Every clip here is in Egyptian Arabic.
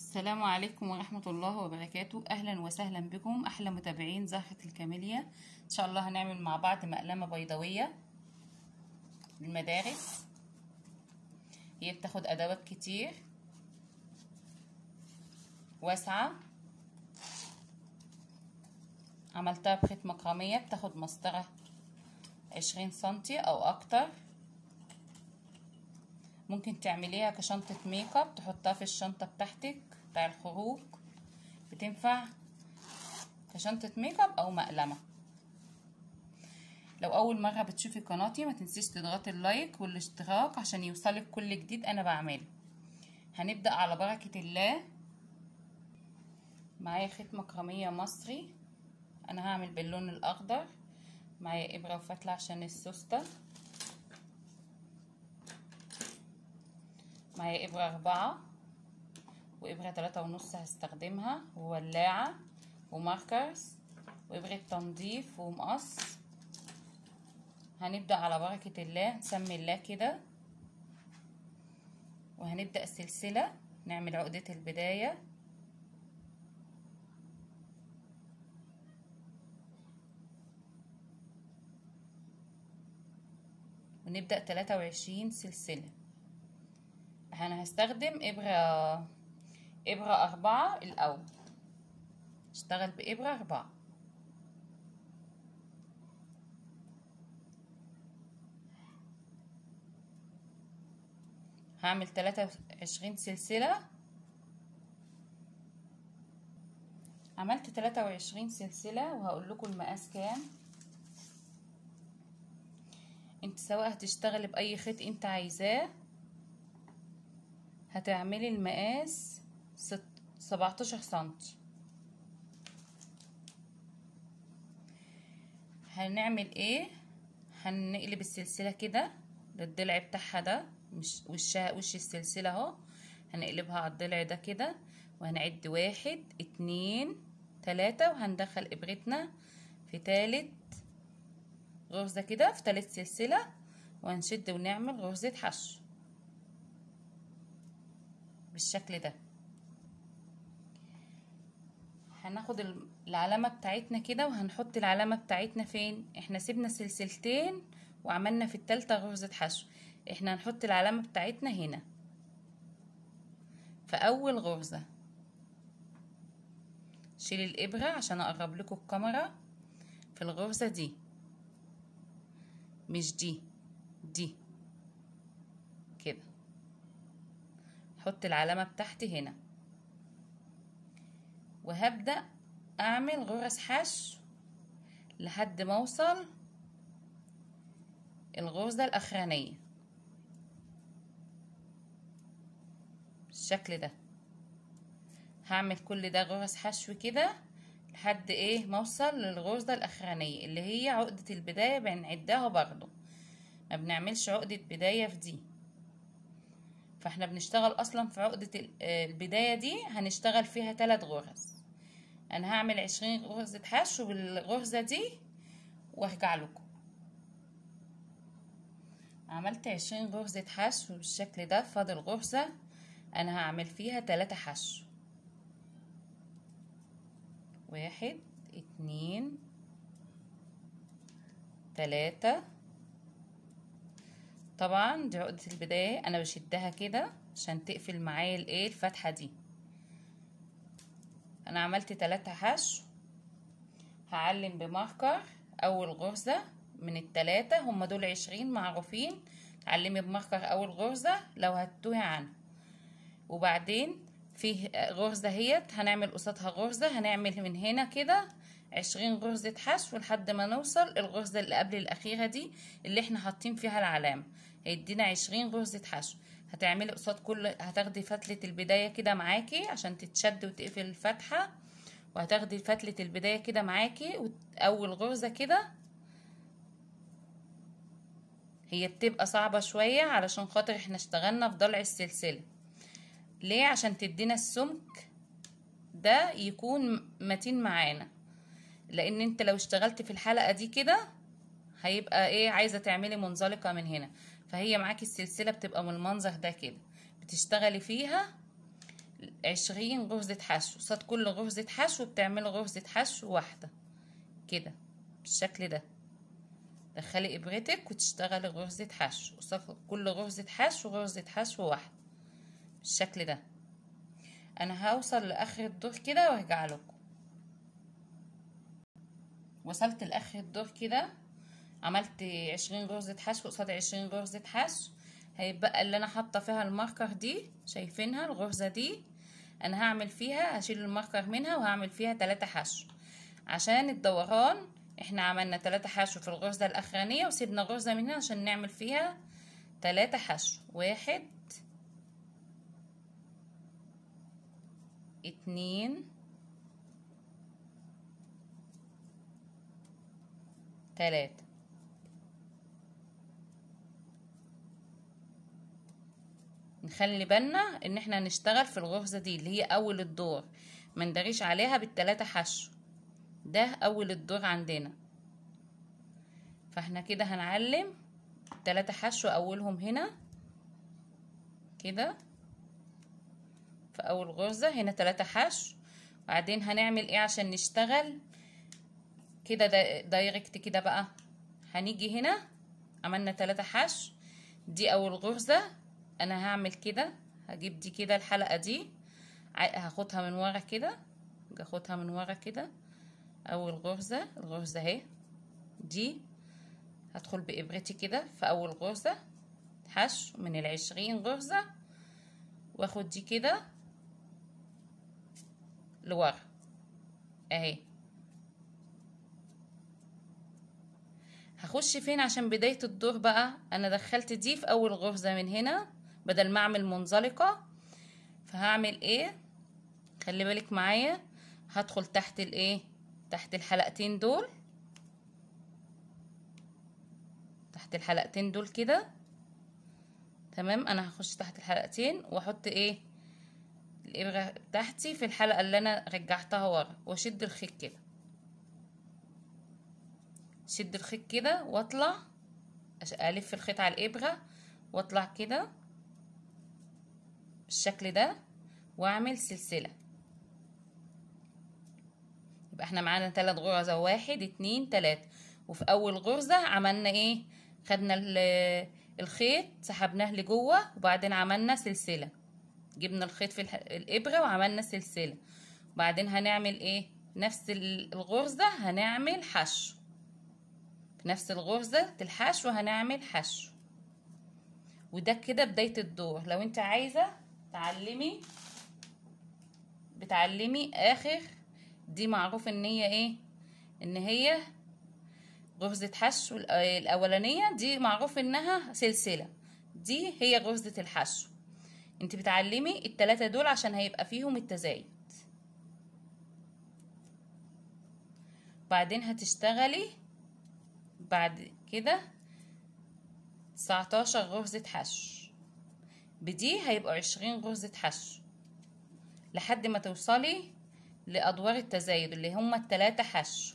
السلام عليكم ورحمة الله وبركاته أهلا وسهلا بكم أحلى متابعين زهرة الكاميليا إن شاء الله هنعمل مع بعض مقلمة بيضاوية للمدارس هي بتاخد أدوات كتير واسعة عملتها بخيط مكرمية بتاخد مسطرة عشرين سنتي أو أكتر ممكن تعمليها كشنطة ميك اب تحطها في الشنطة بتاعتك بتاع الخروج بتنفع كشنطة ميك اب أو مقلمة لو أول مرة بتشوفي قناتي ما تنسيش تضغطي اللايك والاشتراك عشان يوصلك كل جديد أنا بعمله هنبدأ على بركة الله معايا خيط مكرمية مصري أنا هعمل باللون الأخضر معايا إبرة وفتلة عشان السوستة معايا إبرة أربعة وإبرة تلاتة ونص هستخدمها وولاعة وماركرز وإبرة تنظيف ومقص هنبدأ على بركة الله نسمي الله كده وهنبدأ سلسلة نعمل عقدة البداية ونبدأ تلاتة وعشرين سلسلة انا هستخدم ابرة ابرة اربعة الاول اشتغل بابرة اربعة هعمل تلاتة وعشرين سلسلة عملت تلاتة وعشرين سلسلة وهقول لكم المقاس كام انت سواء هتشتغلي باي خيط انت عايزاه هتعملي المقاس ست سبعتاشر سنتي هنعمل ايه هنقلب السلسلة كده للضلع بتاعها ده مش وشها وش السلسلة اهو هنقلبها على الضلع ده كده وهنعد واحد اتنين تلاتة وهندخل ابرتنا في تالت غرزة كده في تالت سلسلة وهنشد ونعمل غرزة حشو بالشكل ده هناخد العلامة بتاعتنا كده وهنحط العلامة بتاعتنا فين احنا سيبنا سلسلتين وعملنا في التالتة غرزة حشو احنا هنحط العلامة بتاعتنا هنا في اول غرزة شيل الابرة عشان اقرب لكم الكاميرا في الغرزة دي مش دي دي كده احط العلامة بتاعتي هنا وهبدأ اعمل غرز حشو لحد ما اوصل الغرزة الاخرانية بالشكل ده هعمل كل ده غرز حشو كده لحد ايه ما اوصل للغرزة الاخرانية اللي هي عقدة البداية بنعدها برضو ما بنعملش عقدة بداية في دي فاحنا بنشتغل اصلا في عقدة البداية دي هنشتغل فيها ثلاث غرز انا هعمل عشرين غرزة حشو بالغرزة دي وارجع لكم عملت عشرين غرزة حشو بالشكل ده فاضل غرزة انا هعمل فيها ثلاثة حشو واحد اتنين تلاتة طبعا دي عقدة البداية انا بشدها كده عشان تقفل معايا الايه الفتحة دي انا عملت تلاتة حشو هعلم بماركر اول غرزة من التلاتة هما دول عشرين معروفين علمي بماركر اول غرزة لو هتوهي عنها وبعدين في غرزة اهيت هنعمل قصادها غرزة هنعمل من هنا كده عشرين غرزة حشو لحد ما نوصل الغرزة اللي قبل الأخيرة دي اللي احنا حاطين فيها العلامة هيدينا عشرين غرزة حشو هتعملي قصاد كل هتاخدي فتلة البداية كده معاكي عشان تتشد وتقفل الفتحة وهتاخدي فتلة البداية كده معاكي أول غرزة كده هي بتبقى صعبة شوية علشان خاطر احنا اشتغلنا في ضلع السلسلة ليه عشان تدينا السمك ده يكون متين معانا لان انت لو اشتغلت في الحلقة دي كده هيبقى ايه عايزة تعملي منزلقة من هنا فهي معاكي السلسلة بتبقى من المنظر ده كده بتشتغلي فيها عشرين غرزة حشو قصاد كل غرزة حشو بتعملي غرزة حشو واحدة كده بالشكل ده دخلي ابرتك وتشتغلي غرزة حشو قصاد كل غرزة حشو غرزة حشو واحدة بالشكل ده انا هوصل لاخر الدور كده وارجع لكم وصلت لاخر الدور كده عملت عشرين غرزة حشو قصاد عشرين غرزة حشو هيبقى اللي انا حاطه فيها الماركر دي شايفينها الغرزة دي انا هعمل فيها هشيل الماركر منها وهعمل فيها تلاتة حشو عشان الدوران احنا عملنا تلاتة حشو في الغرزة الاخرانية وسيبنا غرزة منها عشان نعمل فيها تلاتة حشو واحد اتنين تلاتة نخلي بالنا ان احنا نشتغل في الغرزة دي اللي هي اول الدور ما نداريش عليها بالتلاتة حشو ده اول الدور عندنا فاحنا كده هنعلم تلاتة حشو اولهم هنا كده في اول غرزة هنا تلاتة حشو وبعدين هنعمل ايه عشان نشتغل كده دايركت كده بقى هنيجي هنا عملنا تلاتة حشو دي اول غرزة انا هعمل كده هجيب دي كده الحلقة دي هاخدها من ورا كده هاخدها من ورا كده اول غرزة الغرزة اهي دي هدخل بابرتي كده في اول غرزة حشو من العشرين غرزة واخد دي كده لورا اهي هخش فين عشان بداية الدور بقى انا دخلت دي في اول غرزة من هنا بدل ما اعمل منزلقة فهعمل ايه خلي بالك معايا هدخل تحت الايه تحت الحلقتين دول تحت الحلقتين دول كده تمام انا هخش تحت الحلقتين واحط ايه الابره بتاعتي في الحلقه اللي انا رجعتها ورا واشد الخيط كده شد الخيط كده واطلع الف الخيط على الابره واطلع كده بالشكل ده واعمل سلسله يبقى احنا معانا ثلاث غرز واحد اتنين تلاتة وفي اول غرزة عملنا ايه خدنا الخيط سحبناه لجوه وبعدين عملنا سلسلة جبنا الخيط في الابرة وعملنا سلسلة وبعدين هنعمل ايه نفس الغرزة هنعمل حشو في نفس الغرزة الحشو هنعمل حشو وده كده بداية الدور لو انت عايزة تعلمي بتعلمي اخر دي معروف ان هي ايه ان هي غرزة حشو الاولانية دي معروف انها سلسلة دي هي غرزة الحشو انت بتعلمي التلاتة دول عشان هيبقى فيهم التزايد بعدين هتشتغلي بعد كده تسعتاشر غرزة حشو بدي هيبقوا عشرين غرزة حشو لحد ما توصلي لأدوار التزايد اللي هما التلاتة حشو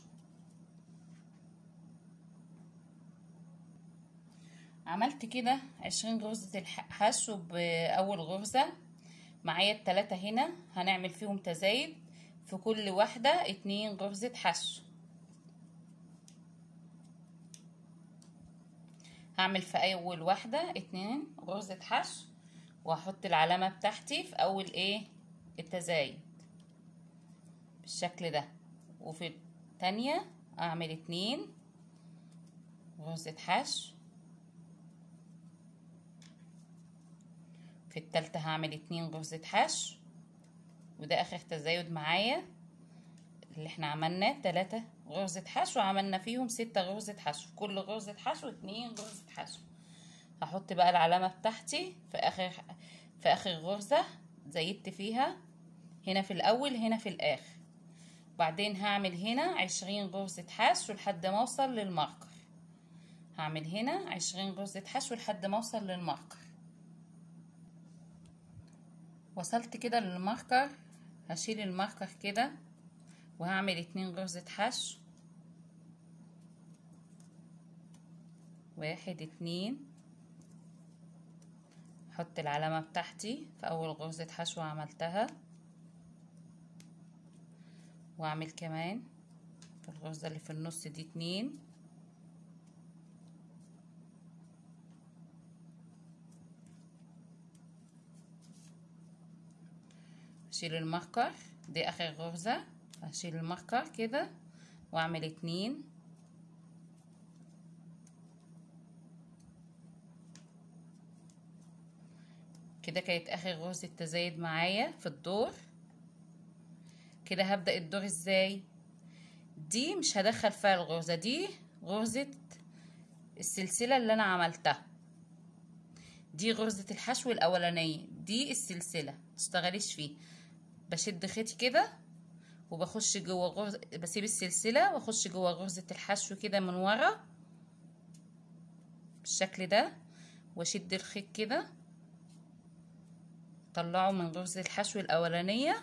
عملت كده عشرين غرزة الحشو بأول غرزة معايا التلاتة هنا هنعمل فيهم تزايد في كل واحدة اتنين غرزة حشو هعمل في أول واحدة اتنين غرزة حشو وهحط العلامة بتاعتي في أول ايه التزايد بالشكل ده وفي التانية اعمل اتنين غرزة حشو في التالتة هعمل اتنين غرزة حشو وده اخر تزايد معايا اللي احنا عملناه تلاتة غرزة حشو عملنا فيهم ستة غرزة حشو كل غرزة حشو اتنين غرزة حشو هحط بقى العلامة بتاعتي في اخر في اخر غرزة زيدت فيها هنا في الاول هنا في الاخر بعدين هعمل هنا عشرين غرزة حشو لحد ما اوصل للماركر هعمل هنا عشرين غرزة حشو لحد ما اوصل للماركر وصلت كده للماركر هشيل الماركر كده وهعمل اتنين غرزة حشو واحد اتنين احط العلامة بتاعتي في اول غرزة حشو عملتها واعمل كمان في الغرزة اللي في النص دي اتنين اشيل الماركر دي اخر غرزة اشيل الماركر كده واعمل اتنين كده كانت اخر غرزة تزايد معايا في الدور كده هبدأ الدور ازاي دي مش هدخل فيها الغرزة دي غرزة السلسلة اللي انا عملتها دي غرزة الحشو الاولانية دي السلسلة متشتغليش فيه بشد خيطي كده وبخش جوه غرزة بسيب السلسلة واخش جوه غرزة الحشو كده من ورا بالشكل ده واشد الخيط كده طلعه من غرزة الحشو الاولانية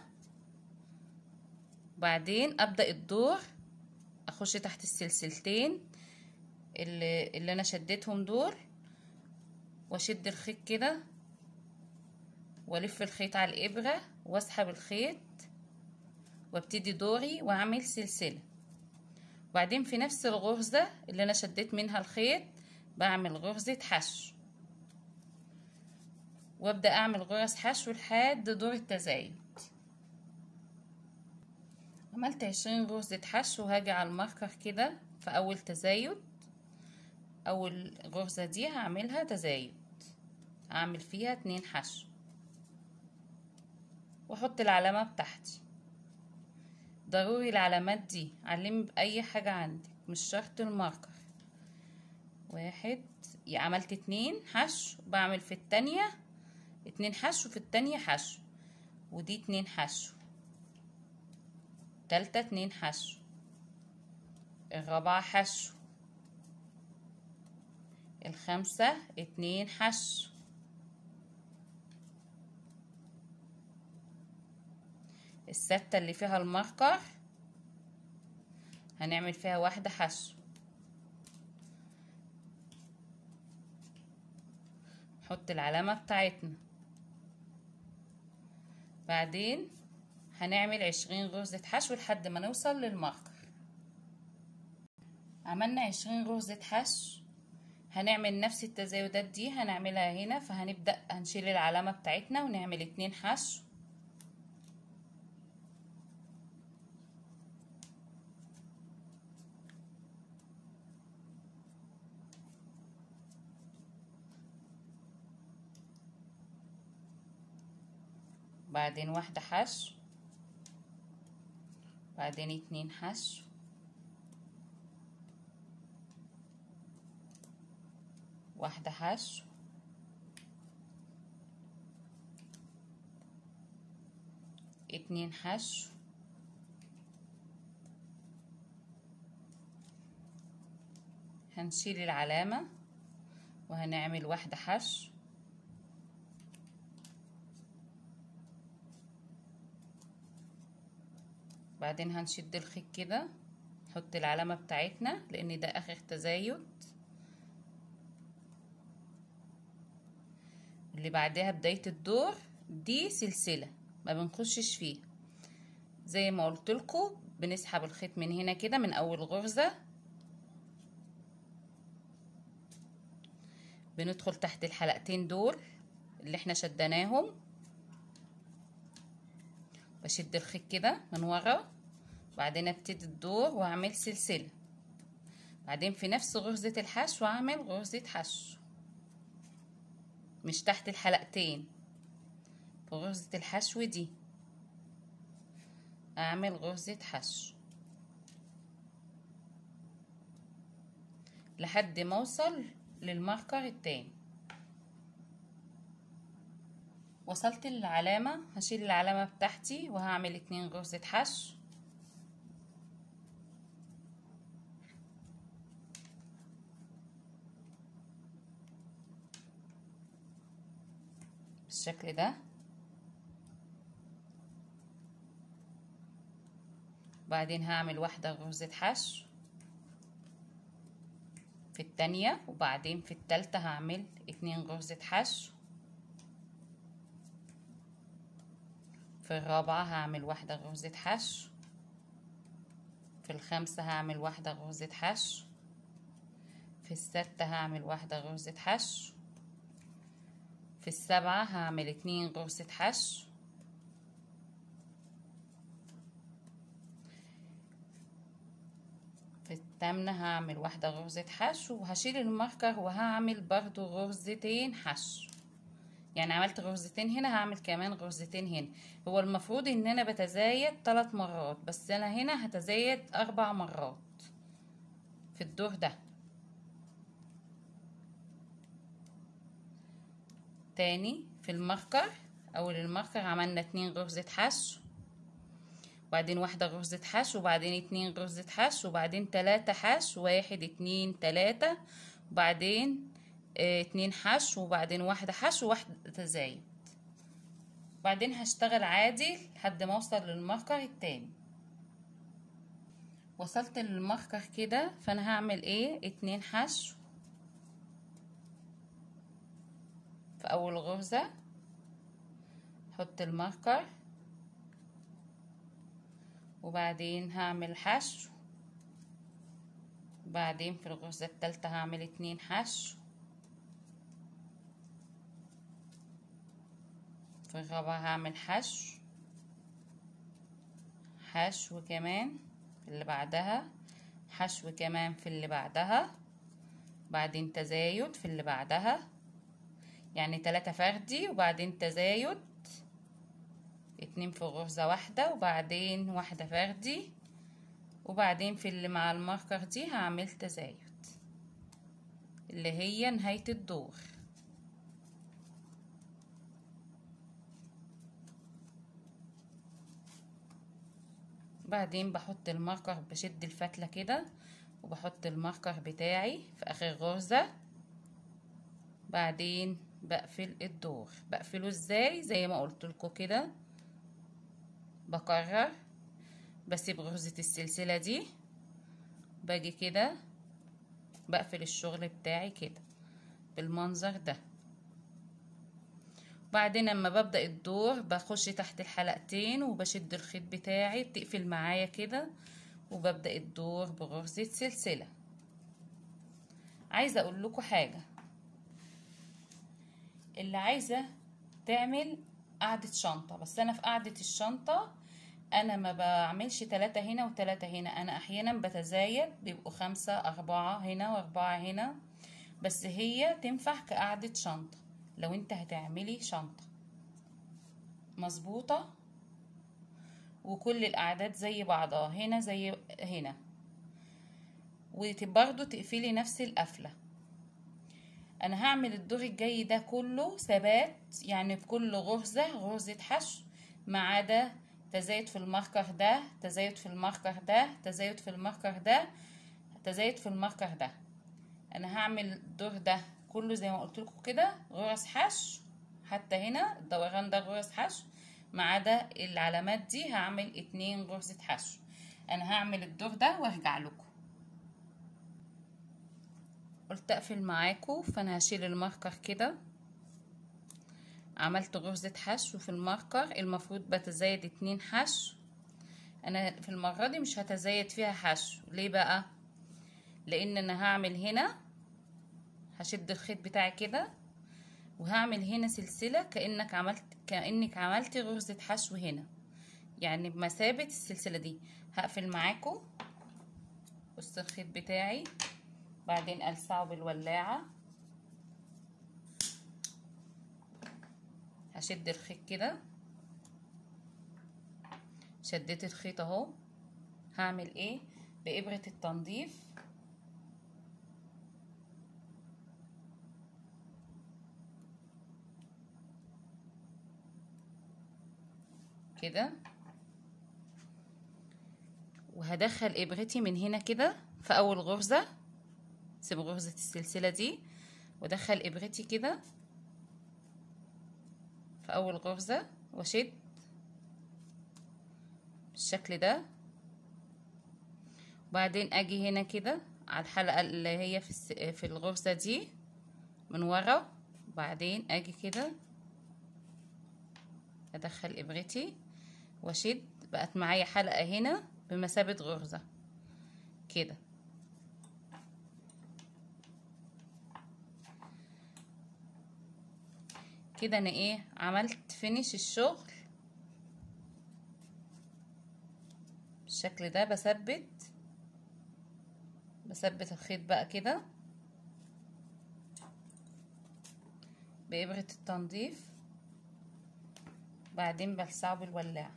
بعدين ابدأ الدور اخش تحت السلسلتين اللي, اللي انا شديتهم دول واشد الخيط كده والف الخيط على الابرة واسحب الخيط وابتدي دوري واعمل سلسلة وبعدين في نفس الغرزة اللي انا شديت منها الخيط بعمل غرزة حشو وابدأ اعمل غرز حشو لحد دور التزايد عملت عشرين غرزة حشو وهاجي على الماركر كده في اول تزايد اول غرزة دي هعملها تزايد هعمل فيها اتنين حشو واحط العلامة بتاعتي ضروري العلامات دي علمي بأي حاجة عندك مش شرط الماركر واحد عملت اتنين حشو بعمل في التانية اتنين حشو في التانية حشو ودي اتنين حشو تالتة اتنين حشو الرابعة حشو الخامسة اتنين حشو الستة اللي فيها الماركر هنعمل فيها واحدة حشو نحط العلامة بتاعتنا بعدين هنعمل عشرين غرزة حشو لحد ما نوصل للماركر عملنا عشرين غرزة حشو هنعمل نفس التزايدات دي هنعملها هنا فهنبدأ هنشيل العلامة بتاعتنا ونعمل اتنين حشو بعدين واحدة حشو بعدين اتنين حشو واحدة حشو اتنين حشو هنشيل العلامة وهنعمل واحدة حشو بعدين هنشد الخيط كده نحط العلامة بتاعتنا لان ده اخر تزايد اللي بعدها بداية الدور دي سلسلة ما بنخشش فيها زي ما قلت لكم بنسحب الخيط من هنا كده من اول غرزة بندخل تحت الحلقتين دول اللي احنا شدناهم بشد الخيط كده من ورا بعدين ابتدي الدور واعمل سلسلة بعدين في نفس غرزة الحشو اعمل غرزة حشو مش تحت الحلقتين في غرزة الحشو دي اعمل غرزة حشو لحد ما اوصل للماركر التاني وصلت للعلامة هشيل العلامة بتاعتي وهعمل اتنين غرزة حشو بالشكل ده بعدين هعمل واحدة غرزة حشو في التانية وبعدين في التالتة هعمل اتنين غرزة حشو في الرابعة هعمل واحدة غرزة حشو في الخامسة هعمل واحدة غرزة حشو في الستة هعمل واحدة غرزة حشو في السبعة هعمل اتنين غرزة حشو في التامنة هعمل واحدة غرزة حشو وهشيل الماركر وهعمل برضو غرزتين حشو يعني عملت غرزتين هنا هعمل كمان غرزتين هنا هو المفروض ان انا بتزايد ثلاث مرات بس انا هنا هتزايد اربع مرات في الدور ده تاني في الماركر اول الماركر عملنا اتنين غرزة حشو وبعدين واحدة غرزة حشو وبعدين اتنين غرزة حشو وبعدين تلاتة حشو واحد اتنين تلاتة وبعدين اه اتنين حشو وبعدين واحدة حشو وواحدة تزايد وبعدين هشتغل عادي لحد ما اوصل للماركر التاني وصلت للماركر كده فانا هعمل ايه اتنين حشو في اول غرزة احط الماركر وبعدين هعمل حشو وبعدين في الغرزة التالتة هعمل اتنين حشو في الرابعة هعمل حشو حشو كمان في اللي بعدها حشو كمان في اللي بعدها بعدين تزايد في اللي بعدها يعني تلاتة فردي وبعدين تزايد اتنين في غرزة واحدة وبعدين واحدة فردي وبعدين في اللي مع الماركر دي هعمل تزايد اللي هي نهاية الدور بعدين بحط الماركر بشد الفتلة كده وبحط الماركر بتاعي في اخر غرزة بعدين بقفل الدور بقفله ازاي زي ما قلت لكم كده بكرر بسيب غرزة السلسلة دي باجي كده بقفل الشغل بتاعي كده بالمنظر ده بعدين لما ببدأ الدور بخش تحت الحلقتين وبشد الخيط بتاعي بتقفل معايا كده وببدأ الدور بغرزة سلسلة عايزة اقول لكم حاجة اللي عايزة تعمل قاعدة شنطة بس انا في قاعدة الشنطة انا ما بعملش تلاتة هنا وتلاتة هنا انا احيانا بتزايد بيبقوا خمسة اربعة هنا واربعة هنا بس هي تنفع كقاعدة شنطة لو انت هتعملي شنطة مظبوطة وكل الاعداد زي بعضها هنا زي هنا وبرضو تقفلي نفس القفلة انا هعمل الدور الجاي ده كله ثبات يعني في كل غرزة غرزة حشو ما عدا تزايد في الماركر ده تزايد في الماركر ده تزايد في الماركر ده تزايد في الماركر ده انا هعمل الدور ده كله زي ما قلت لكم كده غرز حشو حتى هنا الدوران ده غرز حشو ما عدا العلامات دي هعمل اتنين غرزة حشو انا هعمل الدور ده وارجع لكم قلت اقفل معاكم فانا هشيل الماركر كده عملت غرزة حشو في الماركر المفروض بتزايد اتنين حشو انا في المرة دي مش هتزايد فيها حشو ليه بقى لان انا هعمل هنا هشد الخيط بتاعي كده وهعمل هنا سلسلة كأنك عملت كأنك عملتي غرزة حشو هنا يعني بمثابة السلسلة دي هقفل معاكم بص الخيط بتاعي بعدين ألسعه بالولاعة هشد الخيط كده شديت الخيط اهو هعمل ايه بإبرة التنظيف كده وهدخل ابرتي من هنا كده في اول غرزة سيب غرزة السلسلة دي وادخل ابرتي كده في اول غرزة واشد بالشكل ده وبعدين اجي هنا كده على الحلقة اللي هي في, الس... في الغرزة دي من ورا وبعدين اجي كده ادخل ابرتي واشد بقت معايا حلقة هنا بمثابة غرزة كده كده انا ايه عملت فينش الشغل بالشكل ده بثبت بثبت الخيط بقى كده بإبرة التنظيف بعدين بلسعه بالولاعة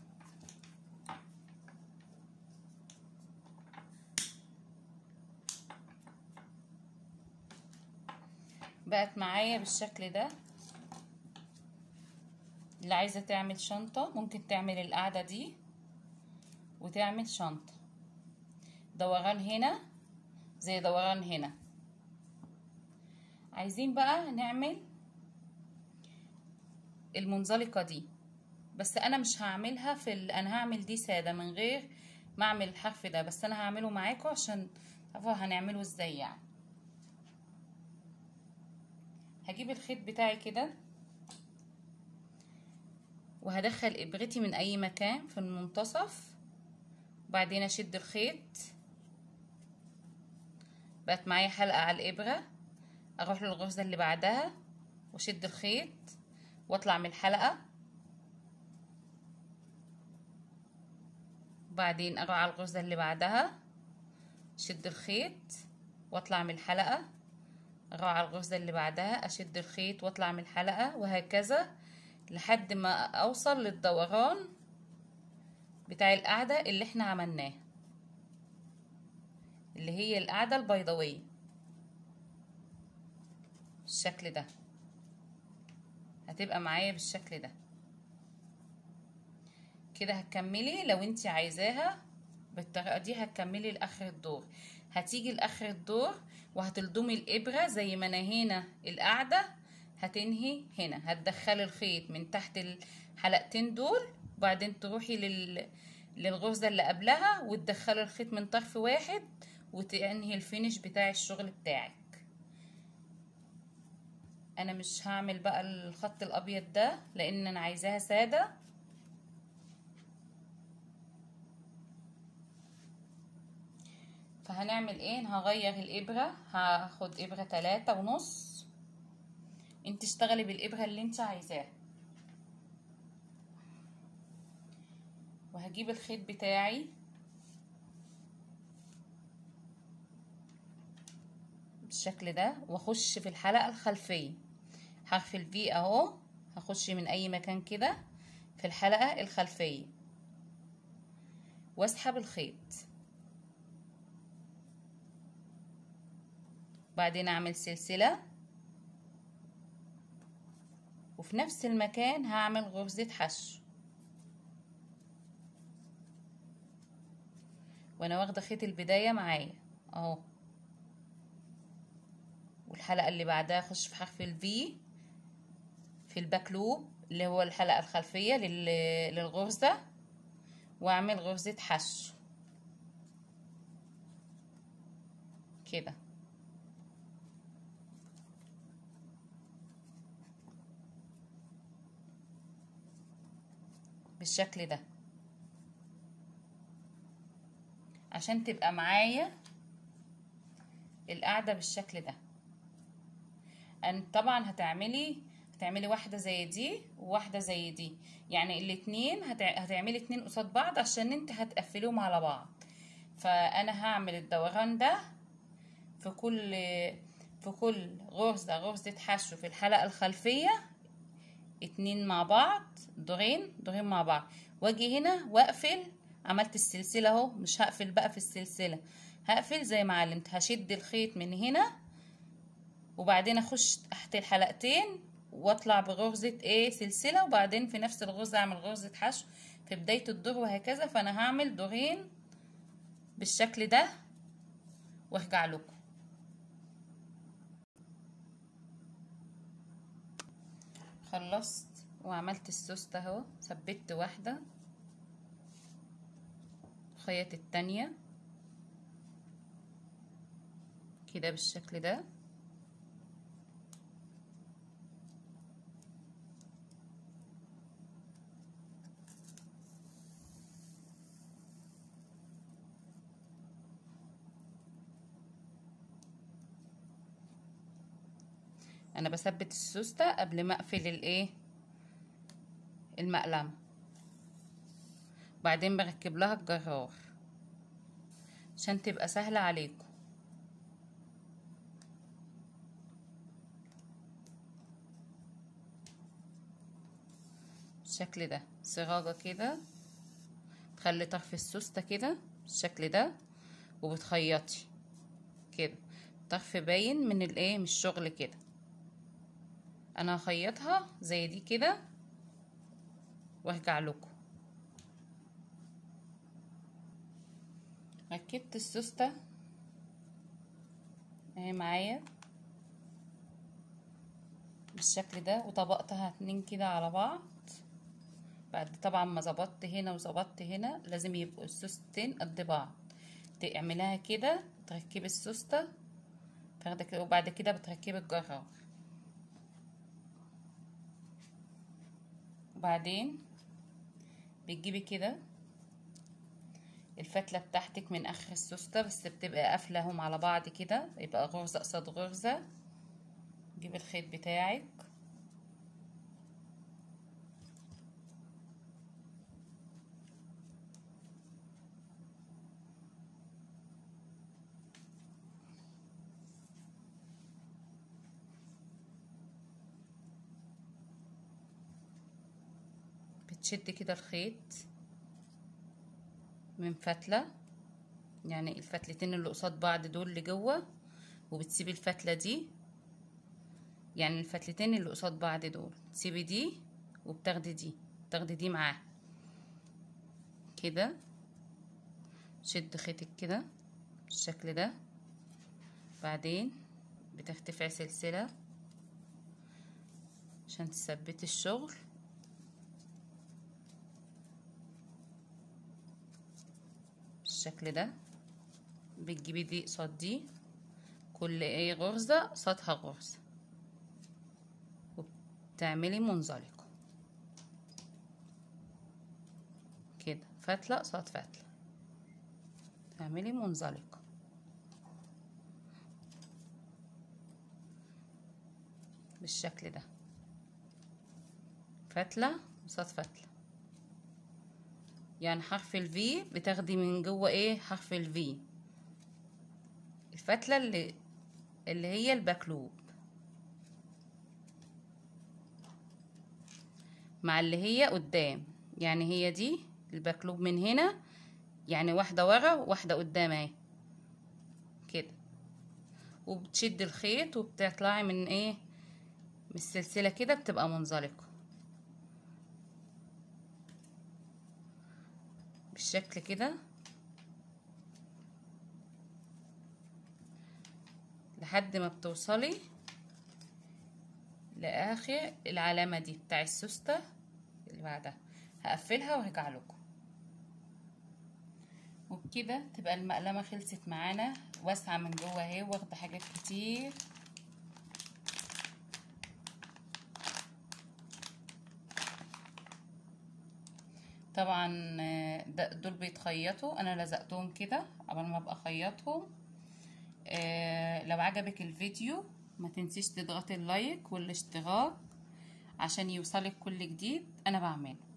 بقت معايا بالشكل ده اللي عايزة تعمل شنطة ممكن تعمل القاعدة دي وتعمل شنطة دوران هنا زي دوران هنا عايزين بقى نعمل المنزلقة دي بس انا مش هعملها في ال... انا هعمل دي سادة من غير ما اعمل الحرف ده بس انا هعمله معاكم عشان تعرفوا هنعمله ازاي يعني هجيب الخيط بتاعي كده وهدخل ابرتي من اي مكان في المنتصف وبعدين اشد الخيط بقت معايا حلقة على الابرة اروح للغرزة اللي بعدها واشد الخيط واطلع من الحلقة وبعدين اروح على الغرزة اللي بعدها اشد الخيط واطلع من الحلقة اروح على الغرزة اللي بعدها اشد الخيط واطلع من الحلقة وهكذا لحد ما اوصل للدوران بتاع القاعدة اللي احنا عملناه اللي هي القاعدة البيضاوية بالشكل ده هتبقى معايا بالشكل ده كده هتكملي لو انت عايزاها بالطريقة دي هتكملي لاخر الدور هتيجي لاخر الدور وهتلضمي الابرة زي ما انا هنا القاعدة هتنهي هنا هتدخلي الخيط من تحت الحلقتين دول وبعدين تروحي لل... للغرزة اللي قبلها وتدخلي الخيط من طرف واحد وتنهي الفينش بتاع الشغل بتاعك انا مش هعمل بقى الخط الابيض ده لان انا عايزاها سادة فهنعمل ايه هغير الابرة هاخد ابرة تلاتة ونص انت اشتغلي بالابرة اللي انت عايزاها وهجيب الخيط بتاعي بالشكل ده واخش في الحلقة الخلفية حرف الفي اهو هخش من اي مكان كده في الحلقة الخلفية واسحب الخيط بعدين اعمل سلسلة وفي نفس المكان هعمل غرزة حشو وانا واخده خيط البدايه معايا اهو والحلقه اللي بعدها اخش في حرف الفي في الباك لوب اللي هو الحلقه الخلفيه للغرزه واعمل غرزه حشو كده بالشكل ده عشان تبقى معايا القاعدة بالشكل ده أن طبعا هتعملي هتعملي واحدة زي دي وواحدة زي دي يعني الاتنين هتع... هتعملي اتنين قصاد بعض عشان انت هتقفليهم على بعض فانا هعمل الدوران ده في كل في كل غرزة غرزة حشو في الحلقة الخلفية اتنين مع بعض دورين دورين مع بعض واجي هنا واقفل عملت السلسلة اهو مش هقفل بقى في السلسلة هقفل زي ما علمت هشد الخيط من هنا وبعدين اخش تحت الحلقتين واطلع بغرزة ايه سلسلة وبعدين في نفس الغرزة اعمل غرزة حشو في بداية الدور وهكذا فانا هعمل دورين بالشكل ده وارجع لكم خلصت وعملت السوست اهو ثبت واحده خيط التانية كده بالشكل ده انا بثبت السوستة قبل ما اقفل الايه المقلمة بعدين بركب لها الجرار عشان تبقى سهلة عليكم بالشكل ده صغاجة كده تخلي طرف السوستة كده بالشكل ده وبتخيطي كده طرف باين من الايه من الشغل كده انا هخيطها زي دي كده وارجع لكم ركبت السوستة اهي معايا بالشكل ده وطبقتها اتنين كده على بعض بعد طبعا ما ظبطت هنا وظبطت هنا لازم يبقوا السوستين قد بعض تعملها كده تركبي السوستة تاخدي كده وبعد كده بتركبي الجرار وبعدين بتجيبي كده الفتلة بتاعتك من اخر السوستة بس بتبقى قافلهم على بعض كده يبقى غرزة قصاد غرزة جيبي الخيط بتاعك بتشد كده الخيط من فتلة يعني الفتلتين اللي قصاد بعض دول اللي جوه وبتسيبي الفتلة دي يعني الفتلتين اللي قصاد بعض دول تسيبي دي وبتاخدي دي بتاخدي دي معاها كده شد خيطك كده بالشكل ده بعدين بترتفعي سلسلة عشان تثبتي الشغل بالشكل ده بتجيبي دي قصاد دي كل ايه غرزة قصادها غرزة وبتعملي منزلقة كده فتلة قصاد فتلة تعملي منزلقة بالشكل ده فتلة قصاد فتلة يعني حرف الفي بتاخدي من جوه ايه حرف الفي الفتلة اللي اللي هي الباكلوب مع اللي هي قدام يعني هي دي الباكلوب من هنا يعني واحدة ورا وواحدة قدام اهي كده وبتشد الخيط وبتطلعي من ايه من السلسلة كده بتبقى منزلقة بالشكل كده لحد ما بتوصلي لاخر العلامة دي بتاع السوستة اللي بعدها هقفلها وهرجع لكم وبكده تبقى المقلمة خلصت معانا واسعة من جوه اهي واخدة حاجات كتير طبعا دول بيتخيطوا انا لزقتهم كده قبل ما ابقى اخيطهم آه لو عجبك الفيديو ما تنسيش تضغطي اللايك والاشتراك عشان يوصلك كل جديد انا بعمله